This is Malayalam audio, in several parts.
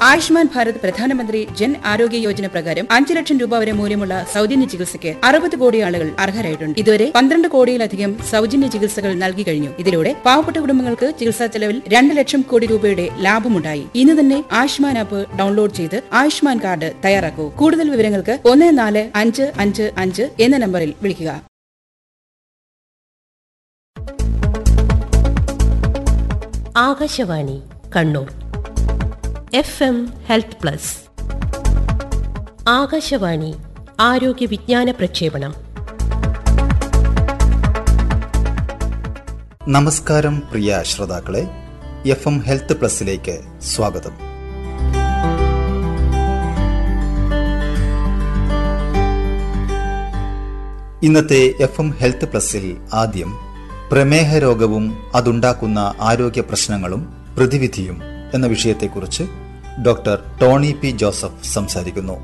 ആയുഷ്മാൻ ഭാരത് പ്രധാനമന്ത്രി ജൻ ആരോഗ്യ യോജന പ്രകാരം അഞ്ച് ലക്ഷം രൂപ വരെ മൂല്യമുള്ള സൗജന്യ ചികിത്സയ്ക്ക് അറുപത് കോടി ആളുകൾ അർഹരായിട്ടുണ്ട് ഇതുവരെ പന്ത്രണ്ട് കോടിയിലധികം സൗജന്യ ചികിത്സകൾ നൽകി കഴിഞ്ഞു ഇതിലൂടെ പാവപ്പെട്ട കുടുംബങ്ങൾക്ക് ചികിത്സാ ചെലവിൽ രണ്ട് ലക്ഷം കോടി രൂപയുടെ ലാഭമുണ്ടായി ഇന്ന് തന്നെ ആയുഷ്മാൻ ആപ്പ് ഡൗൺലോഡ് ചെയ്ത് ആയുഷ്മാൻ കാർഡ് തയ്യാറാക്കൂ കൂടുതൽ വിവരങ്ങൾക്ക് ഒന്ന് നാല് അഞ്ച് അഞ്ച് അഞ്ച് എന്ന നമ്പറിൽ വിളിക്കുക Akashvani Kannur F M health plus Akashvani ആരോഗ്യ വിജ്ഞാന പ്രക്ഷേപണം നമസ്കാരം പ്രിയ ശ്രോതാക്കളെ എഫ് എം ഹെൽത്ത് പ്ലസിലേക്ക് സ്വാഗതം ഇന്നത്തെ എഫ് എം ഹെൽത്ത് പ്ലസിൽ ആദ്യം പ്രമേഹ രോഗവും അതുണ്ടാക്കുന്ന ആരോഗ്യ പ്രശ്നങ്ങളും പ്രതിവിധിയും എന്ന വിഷയത്തെക്കുറിച്ച് ഡോക്ടർ ടോണി പി ജോസഫ് സംസാരിക്കുന്നു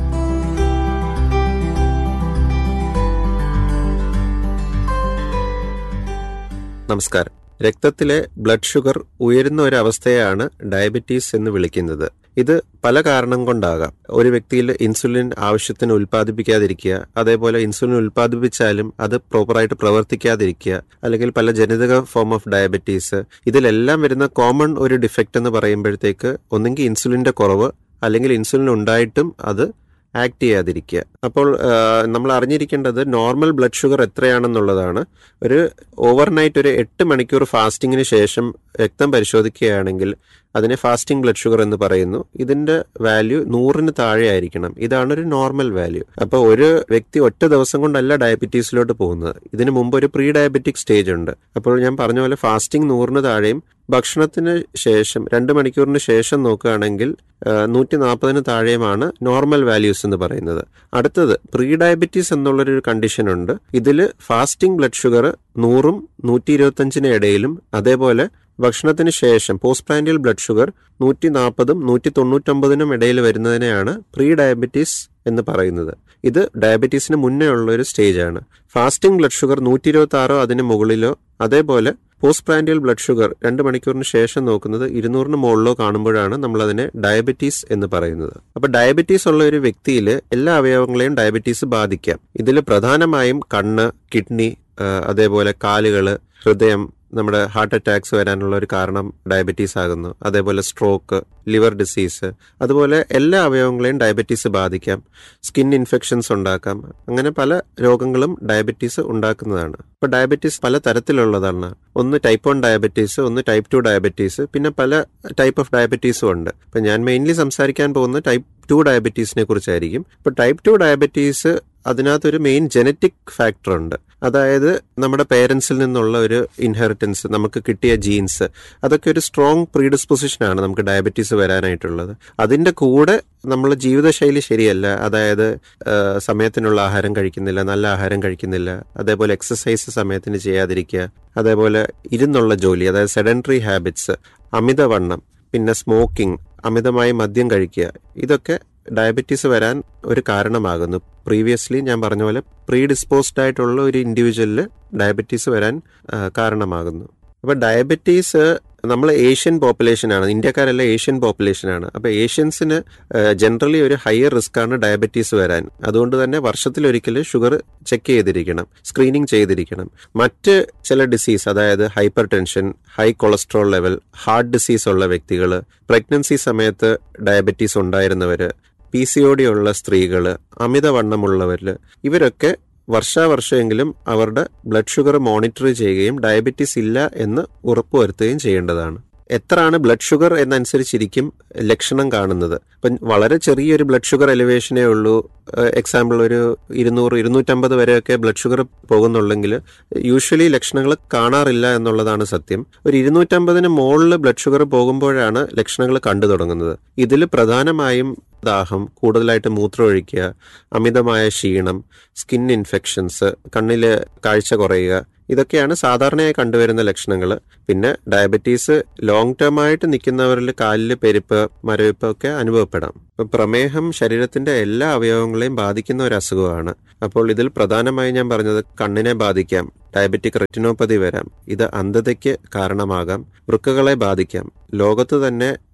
നമസ്കാരം രക്തത്തിലെ ബ്ലഡ് ഷുഗർ ഉയരുന്ന ഒരു അവസ്ഥയാണ് ഡയബറ്റീസ് എന്ന് വിളിക്കുന്നത് ഇത് പല കാരണം കൊണ്ടാകാം ഒരു വ്യക്തിയിൽ ഇൻസുലിൻ ആവശ്യത്തിന് ഉൽപ്പാദിപ്പിക്കാതിരിക്കുക അതേപോലെ ഇൻസുലിൻ ഉൽപ്പാദിപ്പിച്ചാലും അത് പ്രോപ്പറായിട്ട് പ്രവർത്തിക്കാതിരിക്കുക അല്ലെങ്കിൽ പല ജനിതക ഫോം ഓഫ് ഡയബറ്റീസ് ഇതിലെല്ലാം വരുന്ന കോമൺ ഒരു ഡിഫക്റ്റ് എന്ന് പറയുമ്പോഴത്തേക്ക് ഒന്നെങ്കിൽ ഇൻസുലിന്റെ കുറവ് അല്ലെങ്കിൽ ഇൻസുലിൻ ഉണ്ടായിട്ടും അത് ആക്ട് ചെയ്യാതിരിക്കുക അപ്പോൾ ആ, നമ്മൾ അറിഞ്ഞിരിക്കേണ്ടത് നോർമൽ ബ്ലഡ് ഷുഗർ എത്രയാണെന്നുള്ളതാണ് ഒരു ഓവർനൈറ്റ് ഒരു എട്ട് മണിക്കൂർ ഫാസ്റ്റിങ്ങിന് ശേഷം രക്തം പരിശോധിക്കുകയാണെങ്കിൽ അതിനെ ഫാസ്റ്റിംഗ് ബ്ലഡ് ഷുഗർ എന്ന് പറയുന്നു ഇതിന്റെ വാല്യൂ നൂറിന് താഴെ ആയിരിക്കണം ഇതാണ് ഒരു നോർമൽ വാല്യൂ അപ്പോൾ ഒരു വ്യക്തി ഒറ്റ ദിവസം കൊണ്ടല്ല ഡയബറ്റീസിലോട്ട് പോകുന്നത് ഇതിനു മുമ്പ് ഒരു പ്രീ ഡയബറ്റിക് സ്റ്റേജ് ഉണ്ട് അപ്പോൾ ഞാൻ പറഞ്ഞ പോലെ ഫാസ്റ്റിംഗ് നൂറിന് താഴെയും ഭക്ഷണത്തിന് ശേഷം രണ്ട് മണിക്കൂറിന് ശേഷം നോക്കുകയാണെങ്കിൽ നൂറ്റി നാൽപ്പതിന് താഴെയുമാണ് നോർമൽ വാല്യൂസ് എന്ന് പറയുന്നത് അടുത്തത് പ്രീ ഡയബറ്റീസ് എന്നുള്ളൊരു കണ്ടീഷൻ ഉണ്ട് ഇതിൽ ഫാസ്റ്റിംഗ് ബ്ലഡ് ഷുഗർ നൂറും നൂറ്റി ഇരുപത്തഞ്ചിന് ഇടയിലും അതേപോലെ ഭക്ഷണത്തിന് ശേഷം പോസ്റ്റ് പ്രാൻഡിയൽ ബ്ലഡ് ഷുഗർ നൂറ്റി നാൽപ്പതും നൂറ്റി തൊണ്ണൂറ്റൊമ്പതിനും ഇടയിൽ വരുന്നതിനെയാണ് പ്രീ ഡയബറ്റീസ് എന്ന് പറയുന്നത് ഇത് ഡയബറ്റീസിന് മുന്നേ ഉള്ള ഒരു സ്റ്റേജാണ് ഫാസ്റ്റിംഗ് ബ്ലഡ് ഷുഗർ നൂറ്റി ഇരുപത്തി ആറോ അതിന് മുകളിലോ അതേപോലെ പോസ്റ്റ് പ്രാൻഡിയൽ ബ്ലഡ് ഷുഗർ രണ്ട് മണിക്കൂറിന് ശേഷം നോക്കുന്നത് ഇരുന്നൂറിന് മുകളിലോ കാണുമ്പോഴാണ് നമ്മൾ അതിനെ ഡയബറ്റീസ് എന്ന് പറയുന്നത് അപ്പൊ ഡയബറ്റീസ് ഉള്ള ഒരു വ്യക്തിയിൽ എല്ലാ അവയവങ്ങളെയും ഡയബറ്റീസ് ബാധിക്കാം ഇതിൽ പ്രധാനമായും കണ്ണ് കിഡ്നി ആ, അതേപോലെ കാലുകള് ഹൃദയം നമ്മുടെ ഹാർട്ട് അറ്റാക്സ് വരാനുള്ള ഒരു കാരണം ഡയബറ്റീസ് ആകുന്നു അതേപോലെ സ്ട്രോക്ക് ലിവർ ഡിസീസ് അതുപോലെ എല്ലാ അവയവങ്ങളെയും ഡയബറ്റീസ് ബാധിക്കാം സ്കിൻ ഇൻഫെക്ഷൻസ് ഉണ്ടാക്കാം അങ്ങനെ പല രോഗങ്ങളും ഡയബറ്റീസ് ഉണ്ടാക്കുന്നതാണ് ഇപ്പൊ ഡയബറ്റീസ് പല തരത്തിലുള്ളതാണ് ഒന്ന് ടൈപ്പ് വൺ ഡയബറ്റീസ് ഒന്ന് ടൈപ്പ് ടു ഡയബറ്റീസ് പിന്നെ പല ടൈപ്പ് ഓഫ് ഡയബറ്റീസും ഉണ്ട് ഇപ്പൊ ഞാൻ മെയിൻലി സംസാരിക്കാൻ പോകുന്നത് ടൈപ്പ് ടു ഡയബറ്റീസിനെ കുറിച്ചായിരിക്കും ഇപ്പൊ ടൈപ്പ് ടു ഡയബറ്റീസ് അതിനകത്തൊരു മെയിൻ ജനറ്റിക് ഫാക്ടർ ഉണ്ട് അതായത് നമ്മുടെ പേരൻസിൽ നിന്നുള്ള ഒരു ഇൻഹെറിറ്റൻസ് നമുക്ക് കിട്ടിയ ജീൻസ് അതൊക്കെ ഒരു സ്ട്രോങ് പ്രീഡിസ്പൊസിഷൻ ആണ് നമുക്ക് ഡയബറ്റീസ് വരാനായിട്ടുള്ളത് അതിന്റെ കൂടെ നമ്മളെ ജീവിതശൈലി ശരിയല്ല അതായത് ആ, സമയത്തിനുള്ള ആഹാരം കഴിക്കുന്നില്ല നല്ല ആഹാരം കഴിക്കുന്നില്ല അതേപോലെ എക്സസൈസ് സമയത്തിന് ചെയ്യാതിരിക്കുക അതേപോലെ ഇരുന്നുള്ള ജോലി അതായത് സെഡൻറ്ററി ഹാബിറ്റ്സ് അമിതവണ്ണം പിന്നെ സ്മോക്കിംഗ് അമിതമായി മദ്യം കഴിക്കുക ഇതൊക്കെ ഡയബറ്റീസ് വരാൻ ഒരു കാരണമാകുന്നു പ്രീവിയസ്ലി ഞാൻ പറഞ്ഞ പോലെ പ്രീ ഡിസ്പോസ്ഡ് ആയിട്ടുള്ള ഒരു ഇൻഡിവിജ്വലിൽ ഡയബറ്റീസ് വരാൻ ആ, കാരണമാകുന്നു അപ്പോൾ ഡയബറ്റീസ് നമ്മൾ ഏഷ്യൻ പോപ്പുലേഷനാണ് ഇന്ത്യക്കാരെല്ലാം ഏഷ്യൻ പോപ്പുലേഷനാണ് അപ്പോൾ ഏഷ്യൻസിന് ജനറലി ഒരു ഹയർ റിസ്ക് ആണ് ഡയബറ്റീസ് വരാൻ അതുകൊണ്ട് തന്നെ വർഷത്തിലൊരിക്കൽ ഷുഗർ ചെക്ക് ചെയ്തിരിക്കണം സ്ക്രീനിങ് ചെയ്തിരിക്കണം മറ്റ് ചില ഡിസീസ് അതായത് hypertension high cholesterol level heart disease ഉള്ള വ്യക്തികൾ പ്രഗ്നൻസി സമയത്ത് ഡയബറ്റീസ് ഉണ്ടായിരുന്നവർ പി സി ഒ ഡി ഉള്ള സ്ത്രീകൾ അമിതവണ്ണമുള്ളവരിൽ ഇവരൊക്കെ വർഷാവർഷമെങ്കിലും അവരുടെ ബ്ലഡ് ഷുഗർ മോണിറ്റർ ചെയ്യുകയും ഡയബറ്റീസ് ഇല്ല എന്ന് ഉറപ്പുവരുത്തുകയും ചെയ്യേണ്ടതാണ് എത്രയാണ് ബ്ലഡ് ഷുഗർ എന്നനുസരിച്ചിരിക്കും ലക്ഷണം കാണുന്നത് ഇപ്പം വളരെ ചെറിയൊരു ബ്ലഡ് ഷുഗർ എലിവേഷനേ ഉള്ളൂ എക്സാമ്പിൾ ഒരു ഇരുന്നൂറ് ഇരുന്നൂറ്റമ്പത് വരെയൊക്കെ ബ്ലഡ് ഷുഗർ പോകുന്നുള്ളെങ്കിൽ യൂഷ്വലി ലക്ഷണങ്ങൾ കാണാറില്ല എന്നുള്ളതാണ് സത്യം ഒരു ഇരുന്നൂറ്റമ്പതിന് മുകളിൽ ബ്ലഡ് ഷുഗർ പോകുമ്പോഴാണ് ലക്ഷണങ്ങൾ കണ്ടു തുടങ്ങുന്നത് ഇതിൽ പ്രധാനമായും ദാഹം കൂടുതലായിട്ട് മൂത്രമൊഴിക്കുക അമിതമായ ക്ഷീണം സ്കിൻ ഇൻഫെക്ഷൻസ് കണ്ണിൽ കാഴ്ച കുറയുക ഇതൊക്കെയാണ് സാധാരണയായി കണ്ടുവരുന്ന ലക്ഷണങ്ങൾ പിന്നെ ഡയബറ്റീസ് ലോങ് ടേം ആയിട്ട് നിൽക്കുന്നവരിൽ കാലിൽ പെരുപ്പ് മരവിപ്പ് ഒക്കെ അനുഭവപ്പെടാം ഇപ്പം പ്രമേഹം ശരീരത്തിന്റെ എല്ലാ അവയവങ്ങളെയും ബാധിക്കുന്ന ഒരു അസുഖമാണ് അപ്പോൾ ഇതിൽ പ്രധാനമായി ഞാൻ പറഞ്ഞത് കണ്ണിനെ ബാധിക്കാം ഡയബറ്റിക് റെറ്റിനോപ്പതി വരാം ഇത് അന്ധതയ്ക്ക് കാരണമാകാം വൃക്കകളെ ബാധിക്കാം ലോകത്ത് തന്നെ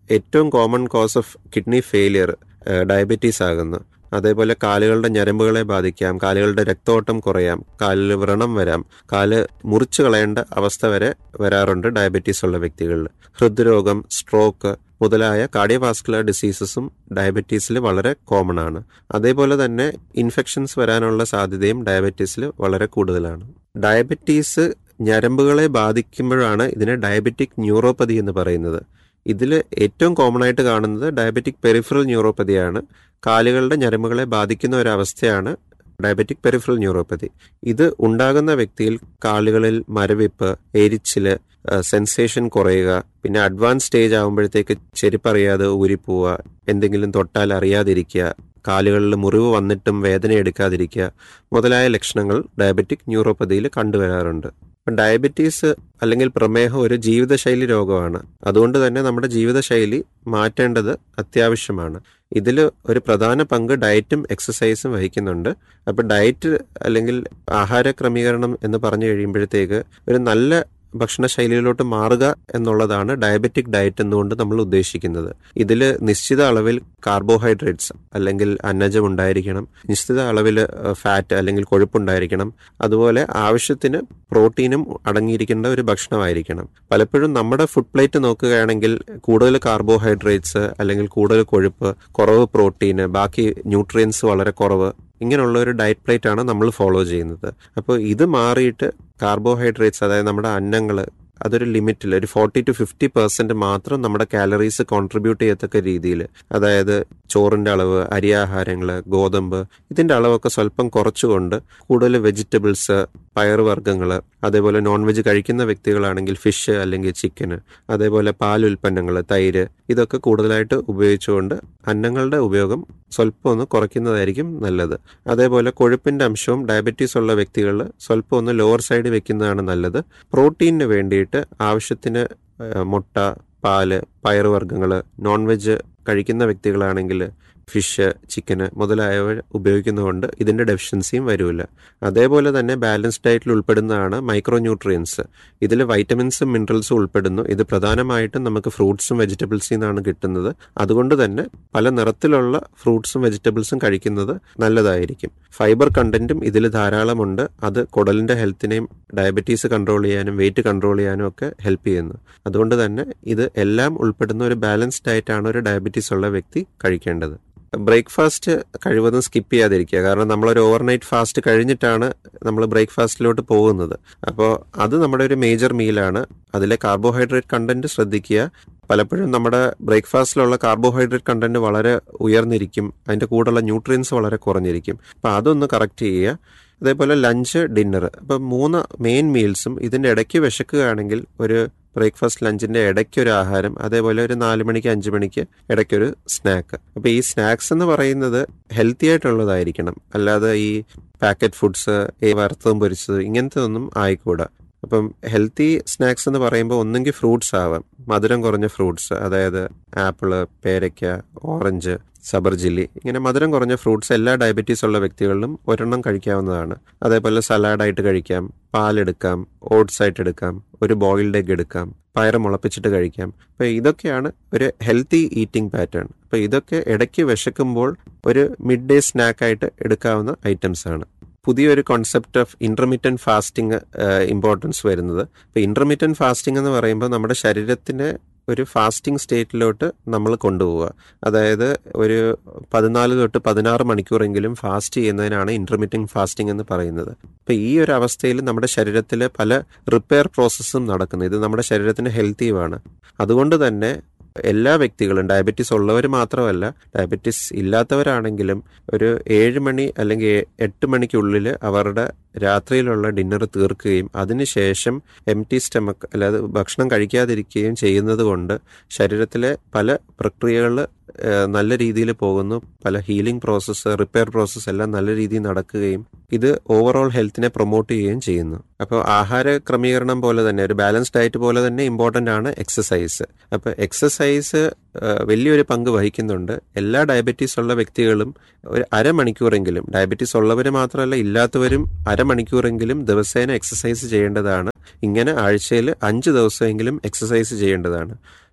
ഏറ്റവും common cause of kidney failure diabetes ആകുന്നു അതേപോലെ കാലുകളുടെ ഞരമ്പുകളെ ബാധിക്കാം കാലുകളുടെ രക്തോട്ടം കുറയാം കാലിൽ വ്രണം വരാം കാല് മുറിച്ചു കളയേണ്ട അവസ്ഥ വരെ വരാറുണ്ട് ഡയബറ്റീസ് ഉള്ള വ്യക്തികളിൽ ഹൃദ്രോഗം സ്ട്രോക്ക് മുതലായ കാർഡിയോവാസ്കുലർ ഡിസീസസും ഡയബറ്റീസിൽ വളരെ കോമൺ ആണ് അതേപോലെ തന്നെ ഇൻഫെക്ഷൻസ് വരാനുള്ള സാധ്യതയും ഡയബറ്റീസിൽ വളരെ കൂടുതലാണ് ഡയബറ്റീസ് ഞരമ്പുകളെ ബാധിക്കുമ്പോഴാണ് ഇതിനെ ഡയബറ്റിക് ന്യൂറോപ്പതി എന്ന് പറയുന്നത് ഇതിൽ ഏറ്റവും കോമൺ ആയിട്ട് കാണുന്നത് ഡയബറ്റിക് പെരിഫറൽ ന്യൂറോപ്പതിയാണ് കാലുകളുടെ ഞരമ്പുകളെ ബാധിക്കുന്ന ഒരവസ്ഥയാണ് ഡയബറ്റിക് പെരിഫറൽ ന്യൂറോപ്പതി ഇത് ഉണ്ടാകുന്ന വ്യക്തിയിൽ കാലുകളിൽ മരവിപ്പ് എരിച്ചില് സെൻസേഷൻ കുറയുക പിന്നെ അഡ്വാൻസ് സ്റ്റേജ് ആകുമ്പോഴത്തേക്ക് ചെരുപ്പറിയാതെ ഊരിപ്പോവുക എന്തെങ്കിലും തൊട്ടാൽ അറിയാതിരിക്കുക കാലുകളിൽ മുറിവ് വന്നിട്ടും വേദന എടുക്കാതിരിക്കുക മുതലായ ലക്ഷണങ്ങൾ ഡയബറ്റിക് ന്യൂറോപ്പതിയിൽ കണ്ടുവരാറുണ്ട് ഇപ്പം ഡയബറ്റീസ് അല്ലെങ്കിൽ പ്രമേഹം ഒരു ജീവിതശൈലി രോഗമാണ് അതുകൊണ്ട് തന്നെ നമ്മുടെ ജീവിതശൈലി മാറ്റേണ്ടത് അത്യാവശ്യമാണ് ഇതിൽ ഒരു പ്രധാന പങ്ക് ഡയറ്റും എക്സസൈസും വഹിക്കുന്നുണ്ട് അപ്പോൾ ഡയറ്റ് അല്ലെങ്കിൽ ആഹാര ക്രമീകരണം എന്ന് പറഞ്ഞു കഴിയുമ്പോഴത്തേക്ക് ഒരു നല്ല ഭക്ഷണശൈലിയിലോട്ട് മാറുക എന്നുള്ളതാണ് ഡയബറ്റിക് ഡയറ്റ് എന്നുകൊണ്ട് നമ്മൾ ഉദ്ദേശിക്കുന്നത് ഇതിൽ നിശ്ചിത അളവിൽ കാർബോഹൈഡ്രേറ്റ്സ് അല്ലെങ്കിൽ അന്നജം ഉണ്ടായിരിക്കണം നിശ്ചിത അളവിൽ ഫാറ്റ് അല്ലെങ്കിൽ കൊഴുപ്പുണ്ടായിരിക്കണം അതുപോലെ ആവശ്യത്തിന് പ്രോട്ടീനും അടങ്ങിയിരിക്കേണ്ട ഒരു ഭക്ഷണമായിരിക്കണം പലപ്പോഴും നമ്മുടെ ഫുഡ് പ്ലേറ്റ് നോക്കുകയാണെങ്കിൽ കൂടുതൽ കാർബോഹൈഡ്രേറ്റ്സ് അല്ലെങ്കിൽ കൂടുതൽ കൊഴുപ്പ് കുറവ് പ്രോട്ടീന് ബാക്കി ന്യൂട്രിയൻസ് വളരെ കുറവ് ഇങ്ങനെയുള്ള ഒരു ഡയറ്റ് പ്ലേറ്റ് ആണ് നമ്മൾ ഫോളോ ചെയ്യുന്നത് അപ്പോൾ ഇത് മാറിയിട്ട് കാർബോഹൈഡ്രേറ്റ്സ് അതായത് നമ്മുടെ അന്നങ്ങൾ അതൊരു ലിമിറ്റിൽ ഒരു ഫോർട്ടി ടു ഫിഫ്റ്റി പെർസെന്റ് മാത്രം നമ്മുടെ കാലറീസ് കോൺട്രിബ്യൂട്ട് ചെയ്യത്തക്ക രീതിയിൽ അതായത് ചോറിന്റെ അളവ് അരിയാഹാരങ്ങൾ ഗോതമ്പ് ഇതിന്റെ അളവൊക്കെ സ്വല്പം കുറച്ചുകൊണ്ട് കൂടുതൽ വെജിറ്റബിൾസ് പയറുവർഗ്ഗങ്ങൾ അതേപോലെ നോൺ വെജ് കഴിക്കുന്ന വ്യക്തികളാണെങ്കിൽ ഫിഷ് അല്ലെങ്കിൽ ചിക്കന് അതേപോലെ പാൽ ഉൽപ്പന്നങ്ങൾ തൈര് ഇതൊക്കെ കൂടുതലായിട്ട് ഉപയോഗിച്ചുകൊണ്ട് അന്നങ്ങളുടെ ഉപയോഗം സ്വല്പം ഒന്ന് കുറയ്ക്കുന്നതായിരിക്കും നല്ലത് അതേപോലെ കൊഴുപ്പിന്റെ അംശവും ഡയബറ്റീസ് ഉള്ള വ്യക്തികൾ സ്വല്പം ഒന്ന് ലോവർ സൈഡ് വെക്കുന്നതാണ് നല്ലത് പ്രോട്ടീനിന് വേണ്ടിയിട്ട് ആവശ്യത്തിന് മുട്ട പാല് പയറുവർഗ്ഗങ്ങൾ നോൺ വെജ് കഴിക്കുന്ന വ്യക്തികളാണെങ്കിൽ ഫിഷ് ചിക്കന് മുതലായവ ഉപയോഗിക്കുന്നതുകൊണ്ട് ഇതിൻ്റെ ഡെഫിഷ്യൻസിയും വരില്ല അതേപോലെ തന്നെ ബാലൻസ് ഡയറ്റിൽ ഉൾപ്പെടുന്നതാണ് മൈക്രോ ന്യൂട്രിയൻസ് ഇതിൽ വൈറ്റമിൻസും മിനറൽസും ഉൾപ്പെടുന്നു ഇത് പ്രധാനമായിട്ടും നമുക്ക് ഫ്രൂട്ട്സും വെജിറ്റബിൾസിൽ നിന്നാണ് കിട്ടുന്നത് അതുകൊണ്ട് തന്നെ പല നിറത്തിലുള്ള ഫ്രൂട്ട്സും വെജിറ്റബിൾസും കഴിക്കുന്നത് നല്ലതായിരിക്കും ഫൈബർ കണ്ടന്റും ഇതിൽ ധാരാളമുണ്ട് അത് കുടലിൻ്റെ ഹെൽത്തിനെയും ഡയബറ്റീസ് കൺട്രോൾ ചെയ്യാനും വെയിറ്റ് കൺട്രോൾ ചെയ്യാനും ഒക്കെ ഹെൽപ്പ് ചെയ്യുന്നു അതുകൊണ്ട് തന്നെ ഇത് എല്ലാം ഉൾപ്പെടുന്ന ഒരു ബാലൻസ് ഡയറ്റാണ് ഒരു ഡയബറ്റീസ് ഉള്ള വ്യക്തി കഴിക്കേണ്ടത് ബ്രേക്ക്ഫാസ്റ്റ് കഴിവതും സ്കിപ്പ് ചെയ്യാതിരിക്കുക കാരണം നമ്മളൊരു ഓവർനൈറ്റ് ഫാസ്റ്റ് കഴിഞ്ഞിട്ടാണ് നമ്മൾ ബ്രേക്ക്ഫാസ്റ്റിലോട്ട് പോകുന്നത് അപ്പോൾ അത് നമ്മുടെ ഒരു മേജർ മീലാണ് അതിലെ കാർബോഹൈഡ്രേറ്റ് കണ്ടന്റ് ശ്രദ്ധിക്കുക പലപ്പോഴും നമ്മുടെ ബ്രേക്ക്ഫാസ്റ്റിലുള്ള കാർബോഹൈഡ്രേറ്റ് കണ്ടന്റ് വളരെ ഉയർന്നിരിക്കും അതിൻ്റെ കൂടെയുള്ള ന്യൂട്രിയൻസ് വളരെ കുറഞ്ഞിരിക്കും അപ്പോൾ അതൊന്ന് കറക്റ്റ് ചെയ്യുക അതേപോലെ ലഞ്ച് ഡിന്നർ അപ്പം മൂന്ന് മെയിൻ മീൽസും ഇതിൻ്റെ ഇടയ്ക്ക് വിശക്കുകയാണെങ്കിൽ ഒരു ബ്രേക്ക്ഫാസ്റ്റ് ലഞ്ചിന്റെ ഇടയ്ക്ക് ഒരു ആഹാരം അതേപോലെ ഒരു നാല് മണിക്ക് അഞ്ച് മണിക്ക് ഇടയ്ക്കൊരു സ്നാക്ക് അപ്പോൾ ഈ സ്നാക്സ് എന്ന് പറയുന്നത് ഹെൽത്തി ആയിട്ടുള്ളതായിരിക്കണം അല്ലാതെ ഈ പാക്കറ്റ് ഫുഡ്സ് ഈ വറുത്തതും പൊരിച്ചതും ഇങ്ങനത്തെ ഒന്നും ആയിക്കൂടാ അപ്പം ഹെൽത്തി സ്നാക്സ് എന്ന് പറയുമ്പോൾ ഒന്നെങ്കിൽ ഫ്രൂട്ട്സ് ആവാം മധുരം കുറഞ്ഞ ഫ്രൂട്ട്സ് അതായത് ആപ്പിള് പേരയ്ക്ക ഓറഞ്ച് സബർ ജില്ലി ഇങ്ങനെ മധുരം കുറഞ്ഞ ഫ്രൂട്ട്സ് എല്ലാ ഡയബറ്റീസ് ഉള്ള വ്യക്തികളിലും ഒരെണ്ണം കഴിക്കാവുന്നതാണ് അതേപോലെ സലാഡായിട്ട് കഴിക്കാം പാലെടുക്കാം ഓട്സ് ആയിട്ട് എടുക്കാം ഒരു ബോയിൽഡ് എഗ് എടുക്കാം പയറ് മുളപ്പിച്ചിട്ട് കഴിക്കാം അപ്പോൾ ഇതൊക്കെയാണ് ഒരു ഹെൽത്തി ഈറ്റിംഗ് പാറ്റേൺ അപ്പോൾ ഇതൊക്കെ ഇടയ്ക്ക് വിശക്കുമ്പോൾ ഒരു മിഡ് ഡേ സ്നാക്കായിട്ട് എടുക്കാവുന്ന ഐറ്റംസ് ആണ് പുതിയൊരു concept of intermittent fasting importance വരുന്നത് ഇപ്പോൾ ഇന്റർമീഡിയൻ ഫാസ്റ്റിംഗ് എന്ന് പറയുമ്പോൾ നമ്മുടെ ശരീരത്തിന് ഒരു ഫാസ്റ്റിംഗ് സ്റ്റേറ്റിലോട്ട് നമ്മൾ കൊണ്ടുപോവുക അതായത് ഒരു പതിനാല് തൊട്ട് പതിനാറ് മണിക്കൂറെങ്കിലും ഫാസ്റ്റ് ചെയ്യുന്നതിനാണ് ഇന്റർമീഡിയൻ ഫാസ്റ്റിംഗ് എന്ന് പറയുന്നത് അപ്പോൾ ഈ ഒരു അവസ്ഥയിൽ നമ്മുടെ ശരീരത്തിൽ പല റിപ്പയർ പ്രോസസ്സും നടക്കുന്നു ഇത് നമ്മുടെ ശരീരത്തിന് ഹെൽത്തിയുമാണ് അതുകൊണ്ട് തന്നെ എല്ലാ വ്യക്തികളും ഡയബറ്റീസ് ഉള്ളവർ മാത്രമല്ല ഡയബറ്റീസ് ഇല്ലാത്തവരാണെങ്കിലും ഒരു ഏഴ് മണി അല്ലെങ്കിൽ എട്ട് മണിക്കുള്ളിൽ അവരുടെ രാത്രിയിലുള്ള ഡിന്നർ തീർക്കുകയും അതിനുശേഷം എം ടി സ്റ്റമക്ക് അല്ലാതെ ഭക്ഷണം കഴിക്കാതിരിക്കുകയും ചെയ്യുന്നത് കൊണ്ട് ശരീരത്തിലെ പല പ്രക്രിയകൾ നല്ല രീതിയിൽ പോകുന്നു പല ഹീലിംഗ് പ്രോസസ്സ് റിപ്പയർ പ്രോസസ്സ് എല്ലാം നല്ല രീതിയിൽ നടക്കുകയും ഇത് ഓവറോൾ ഹെൽത്തിനെ പ്രൊമോട്ട് ചെയ്യുകയും ചെയ്യുന്നു അപ്പോൾ ആഹാര ക്രമീകരണം പോലെ തന്നെ ഒരു ബാലൻസ് ഡയറ്റ് പോലെ തന്നെ ഇമ്പോർട്ടൻ്റ് ആണ് എക്സസൈസ് അപ്പോൾ എക്സസൈസ് വലിയൊരു പങ്ക് വഹിക്കുന്നുണ്ട് എല്ലാ ഡയബറ്റീസ് ഉള്ള വ്യക്തികളും ഒരു അരമണിക്കൂറെങ്കിലും ഡയബറ്റീസ് ഉള്ളവർ മാത്രമല്ല ഇല്ലാത്തവരും അരമണിക്കൂറെങ്കിലും ദിവസേന എക്സസൈസ് ചെയ്യേണ്ടതാണ് ഇങ്ങനെ ആഴ്ചയിൽ അഞ്ച് ദിവസമെങ്കിലും എക്സസൈസ് ചെയ്യേണ്ടതാണ്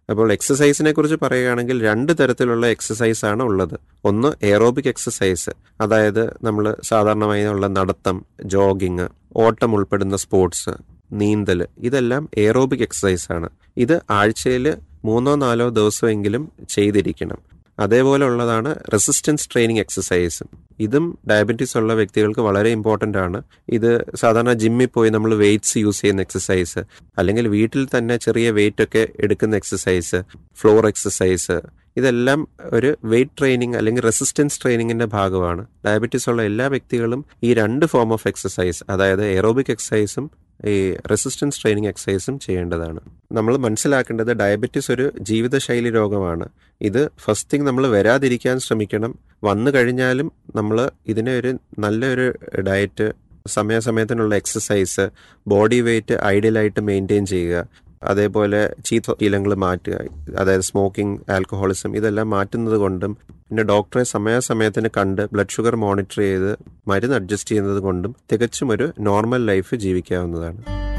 അപ്പോൾ എക്സസൈസിനെ കുറിച്ച് പറയുകയാണെങ്കിൽ രണ്ട് തരത്തിലുള്ള എക്സസൈസ് ആണ് ഉള്ളത് ഒന്ന് എയറോബിക് എക്സസൈസ് അതായത് നമ്മൾ സാധാരണമായി ഉള്ള നടത്തം ജോഗിങ് ഓട്ടം ഉൾപ്പെടുന്ന സ്പോർട്സ് നീന്തൽ ഇതെല്ലാം എയറോബിക് എക്സസൈസ് ആണ് ഇത് ആഴ്ചയിൽ മൂന്നോ നാലോ ദിവസമെങ്കിലും ചെയ്തിരിക്കണം അതേപോലെ ഉള്ളതാണ് റെസിസ്റ്റൻസ് ട്രെയിനിങ് എക്സസൈസും ഇതും ഡയബറ്റീസ് ഉള്ള വ്യക്തികൾക്ക് വളരെ ഇമ്പോർട്ടൻ്റ് ആണ് ഇത് സാധാരണ ജിമ്മിൽ പോയി നമ്മൾ വെയിറ്റ്സ് യൂസ് ചെയ്യുന്ന എക്സസൈസ് അല്ലെങ്കിൽ വീട്ടിൽ തന്നെ ചെറിയ വെയിറ്റ് ഒക്കെ എടുക്കുന്ന എക്സസൈസ് ഫ്ലോർ എക്സസൈസ് ഇതെല്ലാം ഒരു വെയിറ്റ് ട്രെയിനിങ് അല്ലെങ്കിൽ റെസിസ്റ്റൻസ് ട്രെയിനിങ്ങിന്റെ ഭാഗമാണ് ഡയബറ്റീസ് ഉള്ള എല്ലാ വ്യക്തികളും ഈ രണ്ട് ഫോം ഓഫ് എക്സസൈസ് അതായത് എറോബിക് എക്സസൈസും ഈ റെസിസ്റ്റൻസ് ട്രെയിനിങ് എക്സസൈസും ചെയ്യേണ്ടതാണ് നമ്മൾ മനസ്സിലാക്കേണ്ടത് ഡയബറ്റീസ് ഒരു ജീവിതശൈലി രോഗമാണ് ഇത് ഫസ്റ്റ് തിങ് നമ്മൾ വരാതിരിക്കാൻ ശ്രമിക്കണം വന്നു കഴിഞ്ഞാലും നമ്മൾ ഇതിനെ ഒരു നല്ലൊരു ഡയറ്റ് സമയാസമയത്തിനുള്ള എക്സസൈസ് ബോഡി വെയിറ്റ് ഐഡിയലായിട്ട് മെയിൻറ്റെയിൻ ചെയ്യുക അതേപോലെ ചീത്ത ശീലങ്ങൾ മാറ്റുക അതായത് സ്മോക്കിംഗ് ആൽക്കഹോളിസം ഇതെല്ലാം മാറ്റുന്നത് കൊണ്ടും പിന്നെ ഡോക്ടറെ സമയാസമയത്തിന് കണ്ട് ബ്ലഡ് ഷുഗർ മോണിറ്റർ ചെയ്ത് മരുന്ന് അഡ്ജസ്റ്റ് ചെയ്യുന്നത് കൊണ്ടും തികച്ചും ഒരു നോർമൽ ലൈഫ് ജീവിക്കാവുന്നതാണ്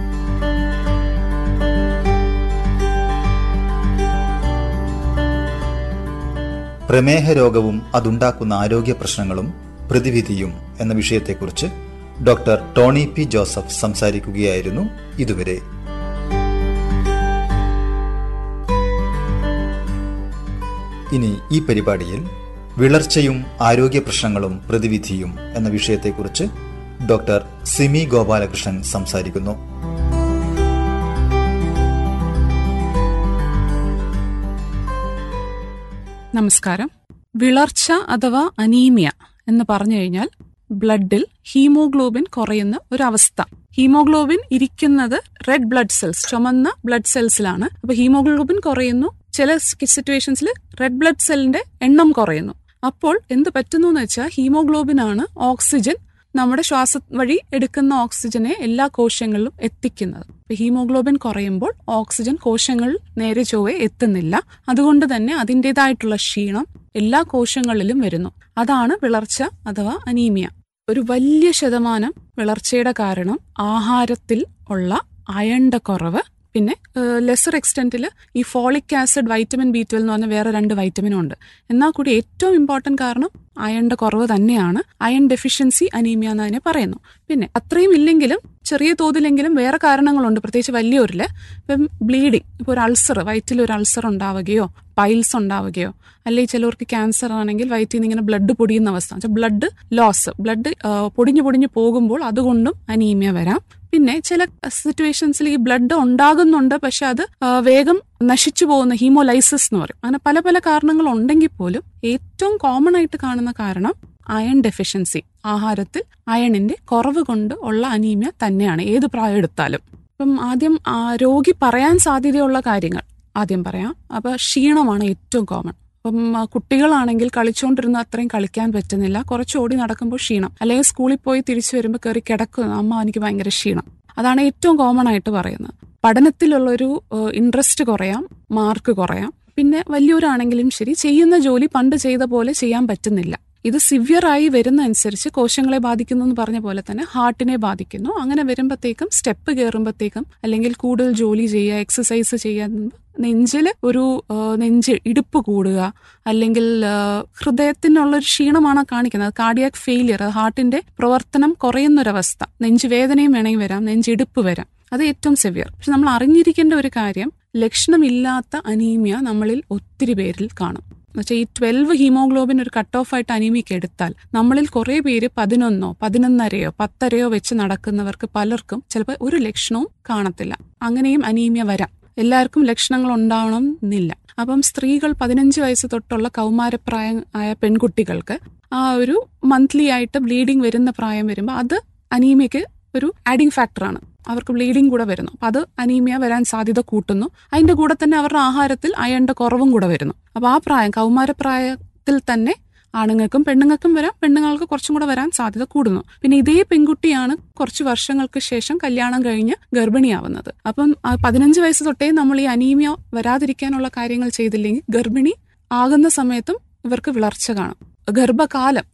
പ്രമേഹ രോഗവും അതുണ്ടാക്കുന്ന ആരോഗ്യ പ്രശ്നങ്ങളും പ്രതിവിധിയും എന്ന വിഷയത്തെക്കുറിച്ച് ഡോക്ടർ ടോണി പി ജോസഫ് സംസാരിക്കുകയായിരുന്നു ഇതുവരെ ഇനി ഈ പരിപാടിയിൽ വിളർച്ചയും ആരോഗ്യ പ്രശ്നങ്ങളും പ്രതിവിധിയും എന്ന വിഷയത്തെക്കുറിച്ച് ഡോക്ടർ സിമി ഗോപാലകൃഷ്ണൻ സംസാരിക്കുന്നു നമസ്കാരം വിളർച്ച അഥവാ അനീമിയ എന്ന് പറഞ്ഞു കഴിഞ്ഞാൽ ബ്ലഡിൽ ഹീമോഗ്ലോബിൻ കുറയുന്ന ഒരവസ്ഥ ഹീമോഗ്ലോബിൻ ഇരിക്കുന്നത് റെഡ് ബ്ലഡ് സെൽസ് ചുമന്ന ബ്ലഡ് സെൽസിലാണ് അപ്പൊ ഹീമോഗ്ലോബിൻ കുറയുന്നു ചില സിറ്റുവേഷൻസിൽ റെഡ് ബ്ലഡ് സെല്ലിന്റെ എണ്ണം കുറയുന്നു അപ്പോൾ എന്ത് പറ്റുന്നു എന്ന് വെച്ചാൽ ഹീമോഗ്ലോബിൻ ആണ് ഓക്സിജൻ നമ്മുടെ ശ്വാസ വഴി എടുക്കുന്ന ഓക്സിജനെ എല്ലാ കോശങ്ങളിലും എത്തിക്കുന്നത് ഹീമോഗ്ലോബിൻ കുറയുമ്പോൾ ഓക്സിജൻ കോശങ്ങളിൽ നേരെ ചൊവ്വെ എത്തുന്നില്ല അതുകൊണ്ട് തന്നെ അതിൻ്റെതായിട്ടുള്ള ക്ഷീണം എല്ലാ കോശങ്ങളിലും വരുന്നു അതാണ് വിളർച്ച അഥവാ അനീമിയ ഒരു വലിയ ശതമാനം വിളർച്ചയുടെ കാരണം ആഹാരത്തിൽ ഉള്ള അയണിന്റെ കുറവ് പിന്നെ ലെസർ എക്സ്റ്റെന്റിൽ ഈ folic acid vitamin B twelve എന്ന് പറഞ്ഞ വേറെ രണ്ട് വൈറ്റമിനും ഉണ്ട് എന്നാൽ കൂടി ഏറ്റവും ഇമ്പോർട്ടന്റ് കാരണം അയണിന്റെ കുറവ് തന്നെയാണ് അയൺ ഡെഫിഷ്യൻസി അനീമിയ എന്ന് അതിനെ പറയുന്നു പിന്നെ അത്രയും ഇല്ലെങ്കിലും ചെറിയ തോതിലെങ്കിലും വേറെ കാരണങ്ങളുണ്ട് പ്രത്യേകിച്ച് വലിയൊരില് ഇപ്പം ബ്ലീഡിങ് ഇപ്പോൾ ഒരു അൾസർ വയറ്റിൽ ഒരു അൾസർ ഉണ്ടാവുകയോ പൈൽസ് ഉണ്ടാവുകയോ അല്ലെങ്കിൽ ചിലവർക്ക് ക്യാൻസർ ആണെങ്കിൽ വയറ്റിൽ നിന്ന് ഇങ്ങനെ ബ്ലഡ് പൊടിയുന്ന അവസ്ഥ ബ്ലഡ് ലോസ് ബ്ലഡ് പൊടിഞ്ഞു പൊടിഞ്ഞു പോകുമ്പോൾ അതുകൊണ്ടും അനീമിയ വരാം പിന്നെ ചില സിറ്റുവേഷൻസിൽ ഈ ബ്ലഡ് ഉണ്ടാകുന്നുണ്ട് പക്ഷെ അത് വേഗം നശിച്ചു പോകുന്ന ഹീമോലൈസിസ് എന്ന് പറയും അങ്ങനെ പല പല കാരണങ്ങൾ ഉണ്ടെങ്കിൽ പോലും ഏറ്റവും കോമൺ ആയിട്ട് കാണുന്ന കാരണം അയൺ ഡെഫിഷ്യൻസി ആഹാരത്തിൽ അയണിന്റെ കുറവ് കൊണ്ട് ഉള്ള അനീമിയ തന്നെയാണ് ഏത് പ്രായം എടുത്താലും ഇപ്പം ആദ്യം രോഗി പറയാൻ സാധ്യതയുള്ള കാര്യങ്ങൾ ആദ്യം പറയാം അപ്പൊ ക്ഷീണമാണ് ഏറ്റവും കോമൺ അപ്പം കുട്ടികളാണെങ്കിൽ കളിച്ചുകൊണ്ടിരുന്ന അത്രയും കളിക്കാൻ പറ്റുന്നില്ല കുറച്ച് ഓടി നടക്കുമ്പോൾ ക്ഷീണം അല്ലെങ്കിൽ സ്കൂളിൽ പോയി തിരിച്ചു വരുമ്പോൾ കയറി കിടക്കുന്നു അമ്മ എനിക്ക് ഭയങ്കര ക്ഷീണം അതാണ് ഏറ്റവും കോമൺ ആയിട്ട് പറയുന്നത് പഠനത്തിലുള്ളൊരു ഇൻട്രസ്റ്റ് കുറയാം മാർക്ക് കുറയാം പിന്നെ വലിയൊരാണെങ്കിലും ശരി ചെയ്യുന്ന ജോലി പണ്ട് ചെയ്ത പോലെ ചെയ്യാൻ പറ്റുന്നില്ല ഇത് സിവിയർ ആയി വരുന്ന അനുസരിച്ച് കോശങ്ങളെ ബാധിക്കുന്നു എന്ന് പറഞ്ഞ പോലെ തന്നെ ഹാർട്ടിനെ ബാധിക്കുന്നു അങ്ങനെ വരുമ്പോഴത്തേക്കും സ്റ്റെപ്പ് കയറുമ്പോഴത്തേക്കും അല്ലെങ്കിൽ കൂടുതൽ ജോലി ചെയ്യുക എക്സസൈസ് ചെയ്യാൻ നെഞ്ചിൽ ഒരു നെഞ്ച് ഇടുപ്പ് കൂടുക അല്ലെങ്കിൽ ഹൃദയത്തിനുള്ള ഒരു ക്ഷീണമാണ് കാണിക്കുന്നത് കാർഡിയാക് ഫെയിലിയർ ഹാർട്ടിന്റെ പ്രവർത്തനം കുറയുന്നൊരവസ്ഥ നെഞ്ച് വേദനയും വേണമെങ്കിൽ വരാം നെഞ്ചിടുപ്പ് വരാം അത് ഏറ്റവും സെവിയർ പക്ഷെ നമ്മൾ അറിഞ്ഞിരിക്കേണ്ട ഒരു കാര്യം ലക്ഷണമില്ലാത്ത അനീമിയ നമ്മളിൽ ഒത്തിരി പേരിൽ കാണും എന്നുവെച്ചാൽ ഈ ട്വൽവ് ഹീമോഗ്ലോബിൻ ഒരു കട്ട് ഓഫ് ആയിട്ട് അനീമിക്ക് എടുത്താൽ നമ്മളിൽ കുറെ പേര് പതിനൊന്നോ പതിനൊന്നരയോ പത്തരയോ വെച്ച് നടക്കുന്നവർക്ക് പലർക്കും ചിലപ്പോൾ ഒരു ലക്ഷണവും കാണത്തില്ല അങ്ങനെയും അനീമിയ വരാം എല്ലാവർക്കും ലക്ഷണങ്ങൾ ഉണ്ടാവണം എന്നില്ല അപ്പം സ്ത്രീകൾ പതിനഞ്ച് വയസ്സ് തൊട്ടുള്ള കൗമാരപ്രായം ആയ പെൺകുട്ടികൾക്ക് ആ ഒരു മന്ത്ലി ആയിട്ട് ബ്ലീഡിങ് വരുന്ന പ്രായം വരുമ്പോൾ അത് അനീമിയക്ക് ഒരു ആഡിങ് ഫാക്ടറാണ് അവർക്ക് ബ്ലീഡിങ് കൂടെ വരുന്നു അപ്പൊ അത് അനീമിയ വരാൻ സാധ്യത കൂട്ടുന്നു അതിന്റെ കൂടെ തന്നെ അവരുടെ ആഹാരത്തിൽ അയണിന്റെ കുറവും കൂടെ വരുന്നു അപ്പൊ ആ പ്രായം കൗമാരപ്രായത്തിൽ തന്നെ ആണുങ്ങൾക്കും പെണ്ണുങ്ങൾക്കും വരാം പെണ്ണുങ്ങൾക്ക് കുറച്ചും കൂടെ വരാൻ സാധ്യത കൂടുന്നു പിന്നെ ഇതേ പെൺകുട്ടിയാണ് കുറച്ച് വർഷങ്ങൾക്ക് ശേഷം കല്യാണം കഴിഞ്ഞ് ഗർഭിണിയാവുന്നത് അപ്പം പതിനഞ്ച് വയസ്സ് തൊട്ടേ നമ്മൾ ഈ അനീമിയ വരാതിരിക്കാനുള്ള കാര്യങ്ങൾ ചെയ്തില്ലെങ്കിൽ ഗർഭിണി ആകുന്ന സമയത്തും ഇവർക്ക് വിളർച്ച കാണും ഗർഭകാലം ഒരു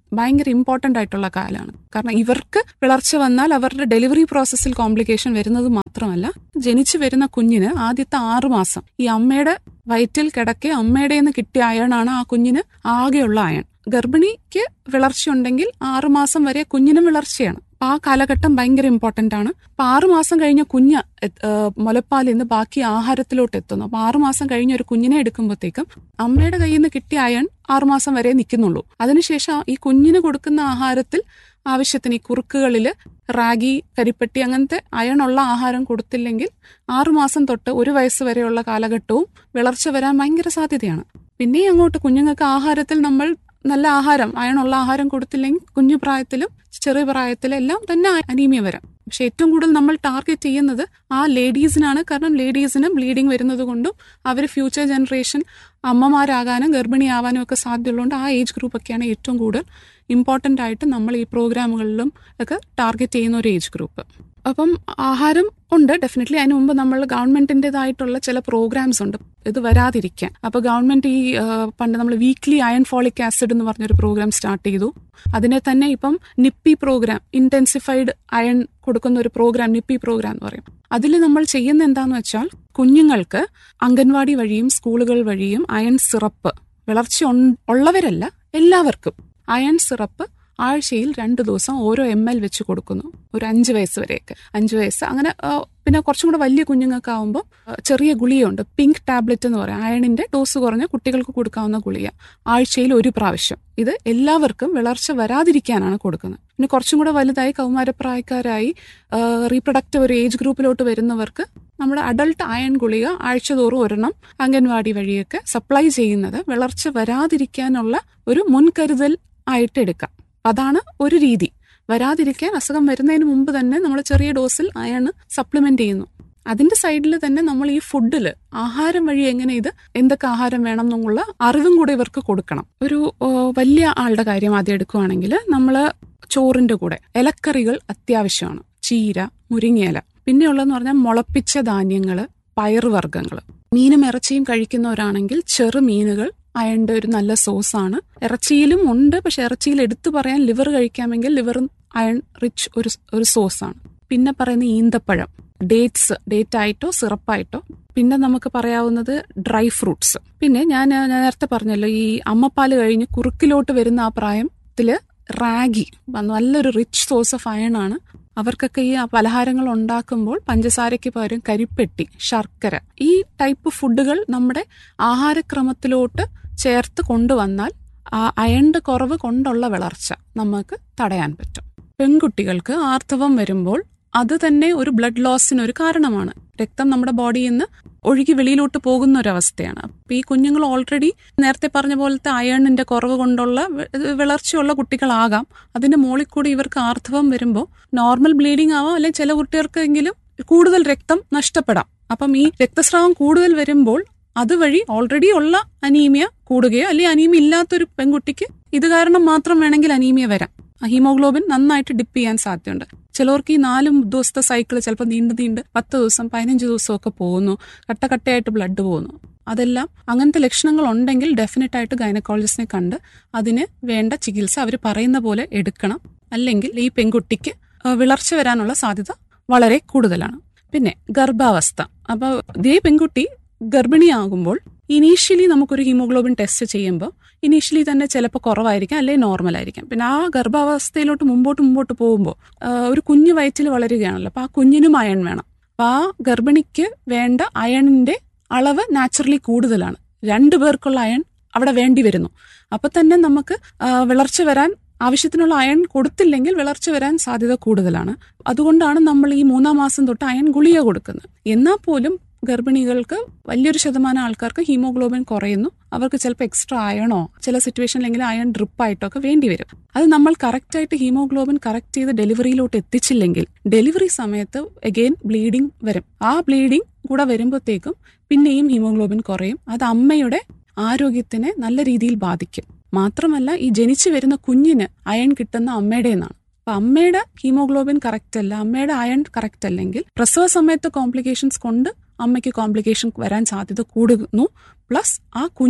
ഭയങ്കര ഇമ്പോർട്ടന്റ് ആയിട്ടുള്ള കാലമാണ് കാരണം ഇവർക്ക് വിളർച്ച വന്നാൽ അവരുടെ ഡെലിവറി പ്രോസസ്സിൽ കോംപ്ലിക്കേഷൻ വരുന്നത് മാത്രമല്ല ജനിച്ചു വരുന്ന കുഞ്ഞിന് ആദ്യത്തെ ആറു മാസം ഈ അമ്മയുടെ വയറ്റിൽ കിടക്കെ അമ്മയുടെ നിന്ന് കിട്ടിയ അയണാണ് ആ കുഞ്ഞിന് ആകെയുള്ള അയൺ ഗർഭിണിക്ക് വിളർച്ചയുണ്ടെങ്കിൽ ആറുമാസം വരെ കുഞ്ഞിനും വിളർച്ചയാണ് അപ്പൊ ആ കാലഘട്ടം ഭയങ്കര ഇമ്പോർട്ടന്റ് ആണ് അപ്പൊ ആറുമാസം കഴിഞ്ഞ കുഞ്ഞ് എത്ത്- ഏഹ് മുലപ്പാലിൽ നിന്ന് ബാക്കി ആഹാരത്തിലോട്ട് എത്തുന്നു അപ്പൊ ആറുമാസം കഴിഞ്ഞ ഒരു കുഞ്ഞിനെ എടുക്കുമ്പോഴത്തേക്കും അമ്മയുടെ കയ്യിൽ നിന്ന് കിട്ടിയ അയൺ ആറുമാസം വരെ നിൽക്കുന്നുള്ളൂ അതിനുശേഷം ഈ കുഞ്ഞിന് കൊടുക്കുന്ന ആഹാരത്തിൽ ആവശ്യത്തിന് ഈ കുറുക്കുകളിൽ റാഗി കരിപ്പെട്ടി അങ്ങനത്തെ അയണുള്ള ആഹാരം കൊടുത്തില്ലെങ്കിൽ ആറുമാസം തൊട്ട് ഒരു വയസ്സ് വരെയുള്ള കാലഘട്ടവും വിളർച്ച വരാൻ ഭയങ്കര സാധ്യതയാണ് പിന്നെ അങ്ങോട്ട് കുഞ്ഞുങ്ങൾക്ക് ആഹാരത്തിൽ നമ്മൾ നല്ല ആഹാരം അയണുള്ള ആഹാരം കൊടുത്തില്ലെങ്കിൽ കുഞ്ഞു പ്രായത്തിലും ചെറിയ പ്രായത്തിലും എല്ലാം തന്നെ അനീമിയ വരാം പക്ഷെ ഏറ്റവും കൂടുതൽ നമ്മൾ ടാർഗറ്റ് ചെയ്യുന്നത് ആ ലേഡീസിനാണ് കാരണം ലേഡീസിന് ബ്ലീഡിങ് വരുന്നത് കൊണ്ടും അവർ ഫ്യൂച്ചർ ജനറേഷൻ അമ്മമാരാകാനും ഗർഭിണിയാവാനും ഒക്കെ സാധ്യതയുള്ളതുകൊണ്ട് ആ ഏജ് ഗ്രൂപ്പ് ഒക്കെയാണ് ഏറ്റവും കൂടുതൽ ഇമ്പോർട്ടൻ്റ് ആയിട്ട് നമ്മൾ ഈ പ്രോഗ്രാമുകളിലും ഒക്കെ ടാർഗറ്റ് ചെയ്യുന്ന ഒരു ഏജ് ഗ്രൂപ്പ് അപ്പം ആഹാരം ഉണ്ട് ഡെഫിനറ്റ്ലി അതിന് മുമ്പ് നമ്മൾ ഗവൺമെന്റിൻ്റെതായിട്ടുള്ള ചില പ്രോഗ്രാംസ് ഉണ്ട് ഇത് വരാതിരിക്കാൻ അപ്പൊ ഗവൺമെന്റ് ഈ ആ, പണ്ട് നമ്മൾ വീക്ക്ലി അയൺ ഫോളിക് ആസിഡ് എന്ന് പറഞ്ഞൊരു പ്രോഗ്രാം സ്റ്റാർട്ട് ചെയ്തു അതിനെ തന്നെ ഇപ്പം നിപ്പി പ്രോഗ്രാം ഇന്റൻസിഫൈഡ് അയൺ കൊടുക്കുന്ന ഒരു പ്രോഗ്രാം നിപ്പി പ്രോഗ്രാം എന്ന് പറയും അതിൽ നമ്മൾ ചെയ്യുന്ന എന്താന്ന് വെച്ചാൽ കുഞ്ഞുങ്ങൾക്ക് അംഗൻവാടി വഴിയും സ്കൂളുകൾ വഴിയും അയൺ സിറപ്പ് വിളർച്ച ഉൺ- ഉള്ളവരല്ല എല്ലാവർക്കും അയൺ സിറപ്പ് ആഴ്ചയിൽ രണ്ട് ദിവസം ഓരോ എം എൽ വെച്ച് കൊടുക്കുന്നു ഒരു അഞ്ച് വയസ്സ് വരെയൊക്കെ അഞ്ച് വയസ്സ് അങ്ങനെ ആ, പിന്നെ കുറച്ചും കൂടെ വലിയ കുഞ്ഞുങ്ങൾക്ക് ആവുമ്പോൾ ചെറിയ ഗുളിയുണ്ട് പിങ്ക് ടാബ്ലറ്റ് എന്ന് പറയാം അയണിന്റെ ഡോസ് കുറഞ്ഞ കുട്ടികൾക്ക് കൊടുക്കാവുന്ന ഗുളിക ആഴ്ചയിൽ ഒരു പ്രാവശ്യം ഇത് എല്ലാവർക്കും വിളർച്ച വരാതിരിക്കാനാണ് കൊടുക്കുന്നത് പിന്നെ കുറച്ചും കൂടെ വലുതായി കൗമാരപ്രായക്കാരായി റീപ്രൊഡക്റ്റീവ് ഒരു ഏജ് ഗ്രൂപ്പിലോട്ട് വരുന്നവർക്ക് നമ്മുടെ അഡൾട്ട് അയൺ ഗുളിക ആഴ്ചതോറും ഒരെണ്ണം അംഗൻവാടി വഴിയൊക്കെ സപ്ലൈ ചെയ്യുന്നത് വിളർച്ച വരാതിരിക്കാനുള്ള ഒരു മുൻകരുതൽ ആയിട്ട് എടുക്കാം അതാണ് ഒരു രീതി വരാതിരിക്കാൻ അസുഖം വരുന്നതിന് മുമ്പ് തന്നെ നമ്മൾ ചെറിയ ഡോസിൽ അയൺ സപ്ലിമെന്റ് ചെയ്യുന്നു അതിന്റെ സൈഡിൽ തന്നെ നമ്മൾ ഈ ഫുഡിൽ ആഹാരം വഴി എങ്ങനെ ഇത് എന്തൊക്കെ ആഹാരം വേണം എന്നുള്ള അറിവും കൂടെ ഇവർക്ക് കൊടുക്കണം ഒരു ഓ, വലിയ ആളുടെ കാര്യം ആദ്യം എടുക്കുകയാണെങ്കിൽ നമ്മൾ ചോറിന്റെ കൂടെ ഇലക്കറികൾ അത്യാവശ്യമാണ് ചീര മുരിങ്ങയില പിന്നെയുള്ളതെന്ന് പറഞ്ഞാൽ മുളപ്പിച്ച ധാന്യങ്ങള് പയറുവർഗ്ഗങ്ങൾ മീനും ഇറച്ചിയും കഴിക്കുന്നവരാണെങ്കിൽ ചെറു മീനുകൾ അയണിന്റെ ഒരു നല്ല സോസാണ് ഇറച്ചിയിലും ഉണ്ട് പക്ഷെ ഇറച്ചിയിൽ എടുത്തു പറയാൻ ലിവർ കഴിക്കാമെങ്കിൽ ലിവർ അയൺ റിച്ച് ഒരു ഒരു സോസാണ് പിന്നെ പറയുന്ന ഈന്തപ്പഴം ഡേറ്റ്സ് ഡേറ്റ് ആയിട്ടോ സിറപ്പായിട്ടോ പിന്നെ നമുക്ക് പറയാവുന്നത് ഡ്രൈ ഫ്രൂട്ട്സ് പിന്നെ ഞാൻ ഞാൻ നേരത്തെ പറഞ്ഞല്ലോ ഈ അമ്മപ്പാല് കഴിഞ്ഞ് കുറുക്കിലോട്ട് വരുന്ന ആ പ്രായത്തില് റാഗി നല്ലൊരു റിച്ച് സോഴ്സ് ഓഫ് അയൺ ആണ് അവർക്കൊക്കെ ഈ പലഹാരങ്ങൾ ഉണ്ടാക്കുമ്പോൾ പഞ്ചസാരയ്ക്ക് പകരം കരിപ്പെട്ടി ശർക്കര ഈ ടൈപ്പ് ഫുഡുകൾ നമ്മുടെ ആഹാരക്രമത്തിലോട്ട് ചേർത്ത് കൊണ്ടുവന്നാൽ ആ അയണിന്റെ കുറവ് കൊണ്ടുള്ള വിളർച്ച നമുക്ക് തടയാൻ പറ്റും പെൺകുട്ടികൾക്ക് ആർത്തവം വരുമ്പോൾ അത് തന്നെ ഒരു ബ്ലഡ് ലോസിന് ഒരു കാരണമാണ് രക്തം നമ്മുടെ ബോഡിയിൽ നിന്ന് ഒഴുകി വെളിയിലോട്ട് പോകുന്ന ഒരു അവസ്ഥയാണ് അപ്പൊ ഈ കുഞ്ഞുങ്ങൾ ഓൾറെഡി നേരത്തെ പറഞ്ഞ പോലത്തെ അയണിന്റെ കുറവ് കൊണ്ടുള്ള വി- വിളർച്ചയുള്ള കുട്ടികളാകാം അതിന്റെ മുകളിൽ കൂടി ഇവർക്ക് ആർത്തവം വരുമ്പോൾ നോർമൽ ബ്ലീഡിംഗ് ആവാം അല്ലെങ്കിൽ ചില കുട്ടികൾക്കെങ്കിലും കൂടുതൽ രക്തം നഷ്ടപ്പെടാം അപ്പം ഈ രക്തസ്രാവം കൂടുതൽ വരുമ്പോൾ അതുവഴി ഓൾറെഡി ഉള്ള അനീമിയ കൂടുകയോ അല്ലെങ്കിൽ അനീമിയ ഇല്ലാത്തൊരു പെൺകുട്ടിക്ക് ഇത് കാരണം മാത്രം വേണമെങ്കിൽ അനീമിയ വരാം ആ ഹീമോഗ്ലോബിൻ നന്നായിട്ട് ഡിപ്പ് ചെയ്യാൻ സാധ്യതയുണ്ട് ചിലവർക്ക് ഈ നാല് ദിവസത്തെ സൈക്കിൾ ചിലപ്പോൾ നീണ്ടു നീണ്ട് പത്ത് ദിവസം പതിനഞ്ച് ദിവസമൊക്കെ പോകുന്നു കട്ടക്കട്ടയായിട്ട് ബ്ലഡ് പോകുന്നു അതെല്ലാം അങ്ങനത്തെ ലക്ഷണങ്ങൾ ഉണ്ടെങ്കിൽ ഡെഫിനറ്റ് ആയിട്ട് ഗൈനക്കോളജിസ്റ്റിനെ കണ്ട് അതിന് വേണ്ട ചികിത്സ അവർ പറയുന്ന പോലെ എടുക്കണം അല്ലെങ്കിൽ ഈ പെൺകുട്ടിക്ക് ആ, വിളർച്ച വരാനുള്ള സാധ്യത വളരെ കൂടുതലാണ് പിന്നെ ഗർഭാവസ്ഥ അപ്പോൾ ഇതേ പെൺകുട്ടി ഗർഭിണിയാകുമ്പോൾ ഇനീഷ്യലി നമുക്കൊരു ഹീമോഗ്ലോബിൻ ടെസ്റ്റ് ചെയ്യുമ്പോൾ ഇനീഷ്യലി തന്നെ ചിലപ്പോൾ കുറവായിരിക്കാം അല്ലെങ്കിൽ നോർമൽ ആയിരിക്കാം പിന്നെ ആ ഗർഭാവസ്ഥയിലോട്ട് മുമ്പോട്ട് മുമ്പോട്ട് പോകുമ്പോൾ ആ, ഒരു കുഞ്ഞു വയറ്റിൽ വളരുകയാണല്ലോ അപ്പോൾ ആ കുഞ്ഞിനും അയൺ വേണം അപ്പോൾ ആ ഗർഭിണിക്ക് വേണ്ട അയണിന്റെ അളവ് നാച്ചുറലി കൂടുതലാണ് രണ്ടു പേർക്കുള്ള അയൺ അവിടെ വേണ്ടി വരുന്നു അപ്പൊ തന്നെ നമുക്ക് ആ, വിളർച്ച വരാൻ ആവശ്യത്തിനുള്ള അയൺ കൊടുത്തില്ലെങ്കിൽ വിളർച്ച വരാൻ സാധ്യത കൂടുതലാണ് അതുകൊണ്ടാണ് നമ്മൾ ഈ മൂന്നാം മാസം തൊട്ട് അയൺ ഗുളിക കൊടുക്കുന്നത് എന്നാൽ പോലും ഗർഭിണികൾക്ക് വലിയൊരു ശതമാനം ആൾക്കാർക്ക് ഹീമോഗ്ലോബിൻ കുറയുന്നു അവർക്ക് ചിലപ്പോൾ എക്സ്ട്രാ അയണോ ചില സിറ്റുവേഷനിലെങ്കിലും അയൺ ഡ്രിപ്പായിട്ടോ ഒക്കെ വേണ്ടി വരും അത് നമ്മൾ കറക്റ്റായിട്ട് ഹീമോഗ്ലോബിൻ കറക്റ്റ് ചെയ്ത് ഡെലിവറിയിലോട്ട് എത്തിച്ചില്ലെങ്കിൽ ഡെലിവറി സമയത്ത് അഗെയിൻ ബ്ലീഡിംഗ് വരും ആ ബ്ലീഡിംഗ് കൂടെ വരുമ്പോഴത്തേക്കും പിന്നെയും ഹീമോഗ്ലോബിൻ കുറയും അത് അമ്മയുടെ ആരോഗ്യത്തിനെ നല്ല രീതിയിൽ ബാധിക്കും മാത്രമല്ല ഈ ജനിച്ചു വരുന്ന കുഞ്ഞിന് അയൺ കിട്ടുന്ന അമ്മയുടെ നിന്നാണ് അപ്പൊ അമ്മയുടെ ഹീമോഗ്ലോബിൻ കറക്റ്റ് അല്ല അമ്മയുടെ അയൺ കറക്റ്റ് അല്ലെങ്കിൽ പ്രസവ സമയത്ത് കോംപ്ലിക്കേഷൻസ് കൊണ്ട് അമ്മയ്ക്ക് കോംപ്ലിക്കേഷൻ വരാൻ സാധ്യത കൂടുന്നു പ്ലസ് ആ കുഞ്ഞിന്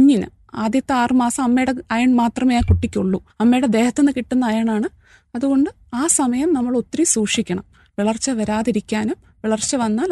ആദ്യത്തെ ആറ് മാസം അമ്മയുടെ അയൺ മാത്രമേ ആ കുട്ടിക്കുള്ളൂ അമ്മയുടെ ദേഹത്തു നിന്ന് കിട്ടുന്ന അയണാണ് അതുകൊണ്ട് ആ സമയം നമ്മൾ ഒത്തിരി സൂക്ഷിക്കണം വിളർച്ച വരാതിരിക്കാനും വിളർച്ച വന്നാൽ